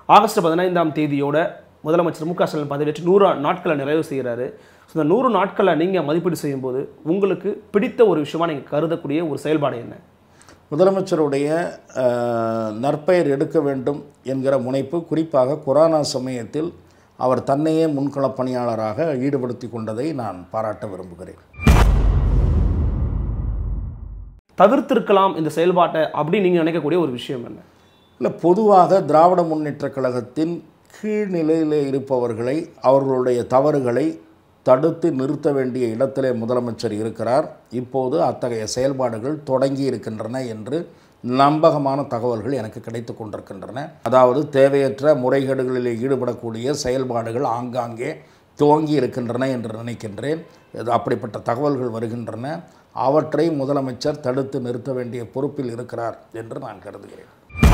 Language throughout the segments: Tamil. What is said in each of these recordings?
ஆகஸ்ட் பதினைந்தாம் தேதியோட முதலமைச்சர் மு க ஸ்டாலின் பதவியேற்று நூறு நாட்களை நிறைவு செய்கிறாரு ஸோ இந்த நூறு நாட்களை நீங்கள் மதிப்பீடு செய்யும்போது உங்களுக்கு பிடித்த ஒரு விஷயமா நீங்கள் கருதக்கூடிய ஒரு செயல்பாடு என்ன முதலமைச்சருடைய அஹ், நற்பெயர் எடுக்க வேண்டும் என்கிற முனைப்பு குறிப்பாக கொரோனா சமயத்தில் அவர் தன்னையே முன்களப் பணியாளராக ஈடுபடுத்தி கொண்டதை நான் பாராட்ட விரும்புகிறேன் தவிர்த்திருக்கலாம் இந்த செயல்பாட்டை அப்படி நீங்கள் நினைக்கக்கூடிய ஒரு விஷயம் என்ன இல்லை பொதுவாக திராவிட முன்னேற்றக் கழகத்தின் கீழ்நிலையில் இருப்பவர்களை அவர்களுடைய தவறுகளை தடுத்து நிறுத்த வேண்டிய இடத்திலே முதலமைச்சர் இருக்கிறார் இப்போது அத்தகைய செயல்பாடுகள் தொடங்கி இருக்கின்றன என்று நம்பகமான தகவல்கள் எனக்கு கிடைத்து கொண்டிருக்கின்றன அதாவது தேவையற்ற முறைகேடுகளில் ஈடுபடக்கூடிய செயல்பாடுகள் ஆங்காங்கே துவங்கி இருக்கின்றன என்று நினைக்கின்றேன் இது அப்படிப்பட்ட தகவல்கள் வருகின்றன அவற்றை முதலமைச்சர் தடுத்து நிறுத்த வேண்டிய பொறுப்பில் இருக்கிறார் என்று நான் கருதுகிறேன்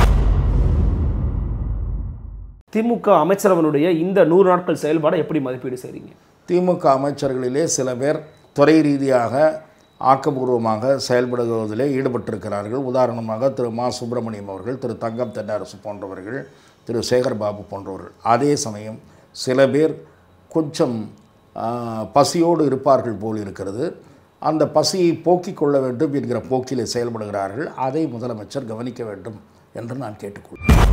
திமுக அமைச்சரவனுடைய இந்த நூறு நாட்கள் செயல்பாடை எப்படி மதிப்பீடு செய்றீங்க திமுக அமைச்சர்களிலே சில பேர் துறை ரீதியாக ஆக்கப்பூர்வமாக செயல்படுவதிலே ஈடுபட்டிருக்கிறார்கள் உதாரணமாக திரு மா சுப்பிரமணியம் அவர்கள் திரு தங்கம் தென்னரசு போன்றவர்கள் திரு சேகர் பாபு போன்றவர்கள் அதே சமயம் சில பேர் கொஞ்சம் ஆ, பசியோடு இருப்பார்கள் போல் இருக்கிறது அந்த பசியை போக்கிக் கொள்ள வேண்டும் என்கிற போக்கிலே செயல்படுகிறார்கள் அதை முதலமைச்சர் கவனிக்க வேண்டும் என்று நான் கேட்டுக்கொள்கிறேன்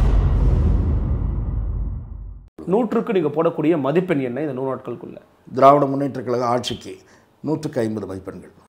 நூற்றுக்கு நீங்கள் போடக்கூடிய மதிப்பெண் என்ன இந்த நூறு நாட்களுக்குள்ள திராவிட முன்னேற்றக் கழக ஆட்சிக்கு நூற்றுக்கு ஐம்பது மதிப்பெண்கள்